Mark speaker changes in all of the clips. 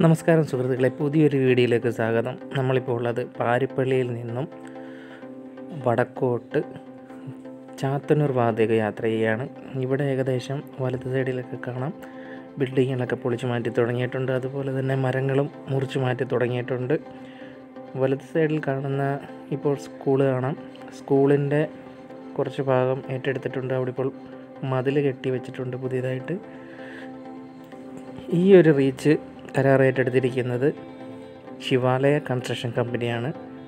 Speaker 1: നമസ്കാരം സുഹൃത്തുക്കളെ പുതിയൊരു വീഡിയോയിലേക്ക് സ്വാഗതം നമ്മളിപ്പോൾ ഉള്ളത് പാരിപ്പള്ളിയിൽ നിന്നും വടക്കോട്ട് ചാത്തന്നൂർ ഭാഗത്തേക്ക് യാത്ര ചെയ്യുകയാണ് ഇവിടെ ഏകദേശം വലത് സൈഡിലൊക്കെ കാണാം ബിൽഡിങ്ങുകളൊക്കെ പൊളിച്ചു മാറ്റി തുടങ്ങിയിട്ടുണ്ട് അതുപോലെ തന്നെ മരങ്ങളും മുറിച്ചു മാറ്റി തുടങ്ങിയിട്ടുണ്ട് വലത് സൈഡിൽ കാണുന്ന ഇപ്പോൾ സ്കൂൾ കാണാം സ്കൂളിൻ്റെ കുറച്ച് ഭാഗം ഏറ്റെടുത്തിട്ടുണ്ട് അവിടെ ഇപ്പോൾ മതിൽ കെട്ടി വെച്ചിട്ടുണ്ട് പുതിയതായിട്ട് ഈ ഒരു റീച്ച് കരാർ ഏറ്റെടുത്തിരിക്കുന്നത് ശിവാലയ കൺസ്ട്രക്ഷൻ കമ്പനിയാണ്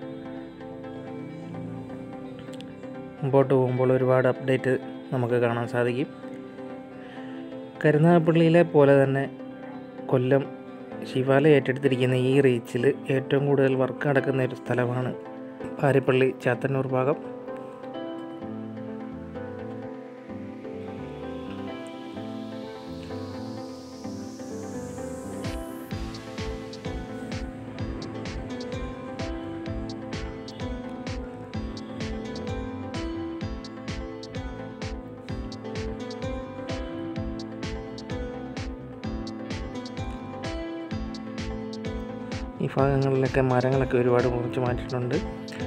Speaker 1: മുമ്പോട്ട് പോകുമ്പോൾ ഒരുപാട് അപ്ഡേറ്റ് നമുക്ക് കാണാൻ സാധിക്കും കരുനാഗപ്പള്ളിയിലെ പോലെ തന്നെ കൊല്ലം ശിവാലയ ഏറ്റെടുത്തിരിക്കുന്ന ഈ റീച്ചിൽ ഏറ്റവും കൂടുതൽ വർക്ക് നടക്കുന്ന ഒരു സ്ഥലമാണ് പാരിപ്പള്ളി ചാത്തന്നൂർ ഭാഗം ഈ ഭാഗങ്ങളിലൊക്കെ മരങ്ങളൊക്കെ ഒരുപാട് മുറിച്ച് മാറ്റിയിട്ടുണ്ട്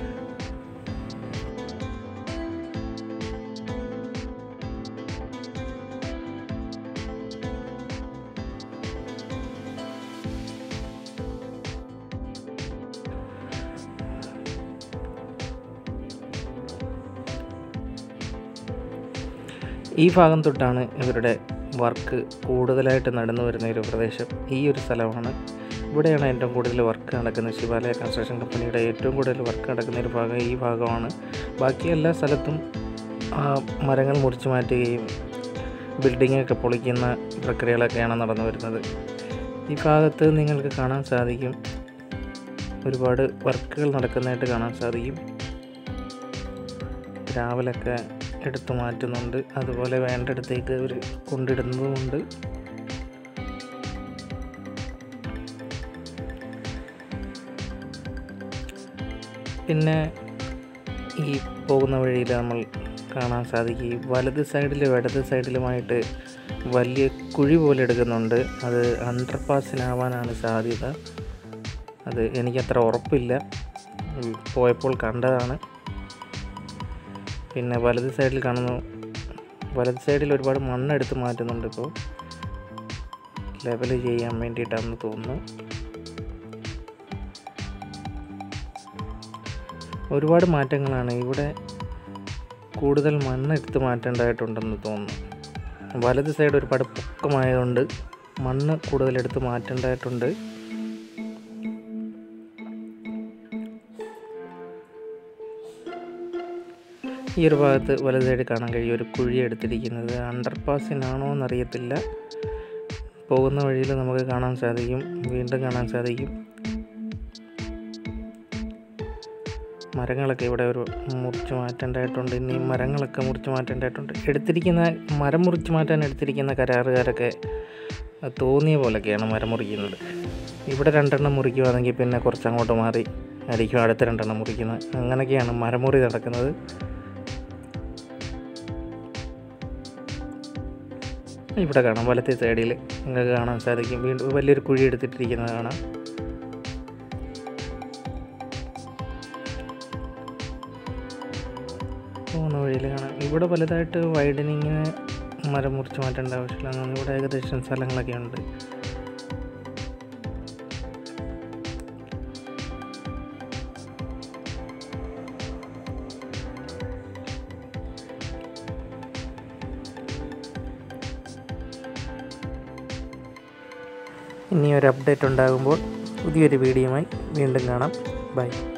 Speaker 1: ഈ ഭാഗം തൊട്ടാണ് ഇവരുടെ വർക്ക് കൂടുതലായിട്ട് നടന്നു വരുന്ന ഒരു പ്രദേശം ഈ ഒരു സ്ഥലമാണ് ഇവിടെയാണ് ഏറ്റവും കൂടുതൽ വർക്ക് നടക്കുന്നത് ശിവാലയ കൺസ്ട്രക്ഷൻ കമ്പനിയുടെ ഏറ്റവും കൂടുതൽ വർക്ക് നടക്കുന്ന ഒരു ഭാഗം ഈ ഭാഗമാണ് ബാക്കി എല്ലാ സ്ഥലത്തും ആ, മരങ്ങൾ മുറിച്ചു മാറ്റുകയും ബിൽഡിങ്ങൊക്കെ പൊളിക്കുന്ന പ്രക്രിയകളൊക്കെയാണ് നടന്നു വരുന്നത് ഈ ഭാഗത്ത് നിങ്ങൾക്ക് കാണാൻ സാധിക്കും ഒരുപാട് വർക്കുകൾ നടക്കുന്നതായിട്ട് കാണാൻ സാധിക്കും രാവിലൊക്കെ എടുത്തു മാറ്റുന്നുണ്ട് അതുപോലെ വേണ്ടിടത്തേക്ക് അവർ കൊണ്ടിടുന്നതുമുണ്ട് പിന്നെ ഈ പോകുന്ന വഴിയിൽ നമ്മൾ കാണാൻ സാധിക്കും ഈ വലത് സൈഡിലും ഇടത് സൈഡിലുമായിട്ട് വലിയ കുഴി പോലെ എടുക്കുന്നുണ്ട് അത് അണ്ടർ പാസിനാവാനാണ് സാധ്യത അത് എനിക്കത്ര ഉറപ്പില്ല ഉം, പോയപ്പോൾ കണ്ടതാണ് പിന്നെ വലത് സൈഡിൽ കാണുന്നു വലത് സൈഡിൽ ഒരുപാട് മണ്ണെടുത്ത് മാറ്റുന്നുണ്ട് ഇപ്പോൾ ലെവൽ ചെയ്യാൻ വേണ്ടിയിട്ടാണെന്ന് തോന്നുന്നു ഒരുപാട് മാറ്റങ്ങളാണ് ഇവിടെ കൂടുതൽ മണ്ണ് എടുത്ത് മാറ്റേണ്ടതായിട്ടുണ്ടെന്ന് തോന്നുന്നു വലത് സൈഡ് ഒരുപാട് പൊക്കമായതുകൊണ്ട് മണ്ണ് കൂടുതൽ എടുത്ത് മാറ്റേണ്ടതായിട്ടുണ്ട് ഈ ഒരു ഭാഗത്ത് വലത് സൈഡ് കാണാൻ കഴിയും ഒരു കുഴി എടുത്തിരിക്കുന്നത് അണ്ടർ പാസിനാണോ എന്നറിയത്തില്ല പോകുന്ന വഴിയിൽ നമുക്ക് കാണാൻ സാധിക്കും വീണ്ടും കാണാൻ സാധിക്കും മരങ്ങളൊക്കെ ഇവിടെ ഒരു മുറിച്ച് മാറ്റേണ്ടതായിട്ടുണ്ട് ഇനി മരങ്ങളൊക്കെ മുറിച്ച് മാറ്റേണ്ടതായിട്ടുണ്ട് എടുത്തിരിക്കുന്ന മരം മുറിച്ച് മാറ്റാൻ എടുത്തിരിക്കുന്ന കരാറുകാരൊക്കെ തോന്നിയ പോലൊക്കെയാണ് മരം മുറിക്കുന്നത് ഇവിടെ രണ്ടെണ്ണം മുറിക്കുവാണെങ്കിൽ പിന്നെ കുറച്ച് അങ്ങോട്ട് മാറി ആയിരിക്കും അടുത്ത രണ്ടെണ്ണം മുറിക്കുന്നത് അങ്ങനെയൊക്കെയാണ് മരമുറി നടക്കുന്നത് ഇവിടെ കാണാം വലത്തെ സൈഡിൽ നിങ്ങൾക്ക് കാണാൻ സാധിക്കും വീണ്ടും വലിയൊരു കുഴി എടുത്തിട്ടിരിക്കുന്നത് കാണാം പോകുന്ന വഴിയിൽ കാണാം ഇവിടെ വലുതായിട്ട് വൈഡനിങ്ങിന് മരം മുറിച്ച് മാറ്റേണ്ട ആവശ്യമില്ല ഇവിടെ ഏകദേശം സ്ഥലങ്ങളൊക്കെ ഉണ്ട് ഇനി ഒരു അപ്ഡേറ്റ് ഉണ്ടാകുമ്പോൾ പുതിയൊരു വീഡിയോയുമായി വീണ്ടും കാണാം ബൈ